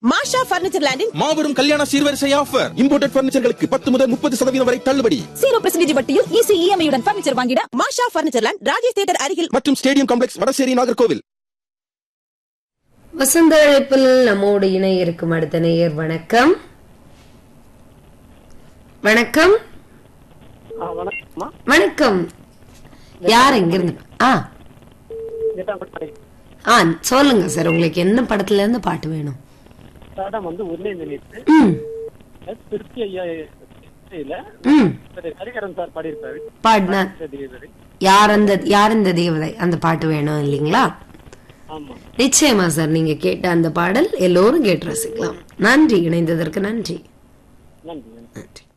மாஷா furniture லேண்டில் மாபெரும் கல்யாண சீர்வரிசை ஆஃபர் இம்போர்ட்டட் பர்னிச்சர்களுக்கு பத்து முதல் முப்பது சதவீதம் வரை தள்ளுபடி ஜீரோ பர்சன்டேஜ் வட்டியில் ஈஸி இஎம்ஐயுடன் பர்னிச்சர் வாங்கிட Masha furniture land Rajesh theatre அருகில் மற்றும் ஸ்டேடியம் காம்ப்ளெக்ஸ் வடசேரி நாகர்கோவில் வசந்த அழைப்பில் நம்மோடு இணைய இருக்கும் அடுத்த நேயர் வணக்கம் வணக்கம் ஆ வணக்கம்மா வணக்கம் யார் எங்கிருந்து ஆ நெட்டாம்பட்டி ஆ சொல்லுங்க சார் உங்களுக்கு என்ன படத்துல இருந்து பாட்டு வேணும் படம் வந்து ஒன்னே நினைத்து ம் திருப்தி ஐயா இல்ல ம் ஹரிகரன் சார் பாடியிருப்பாரு பாடின தேவதை யார் அந்த யார் இந்த தேவதை அந்த பாட்டு வேணும் இல்லைங்களா ஆமா நிச்சயமா சார் நீங்க கேட்ட அந்த பாடல் எல்லோரும் கேட்டு ரசிக்கலாம் நன்றி இணைந்ததற்கு நன்றி நன்றி நன்றி நன்றி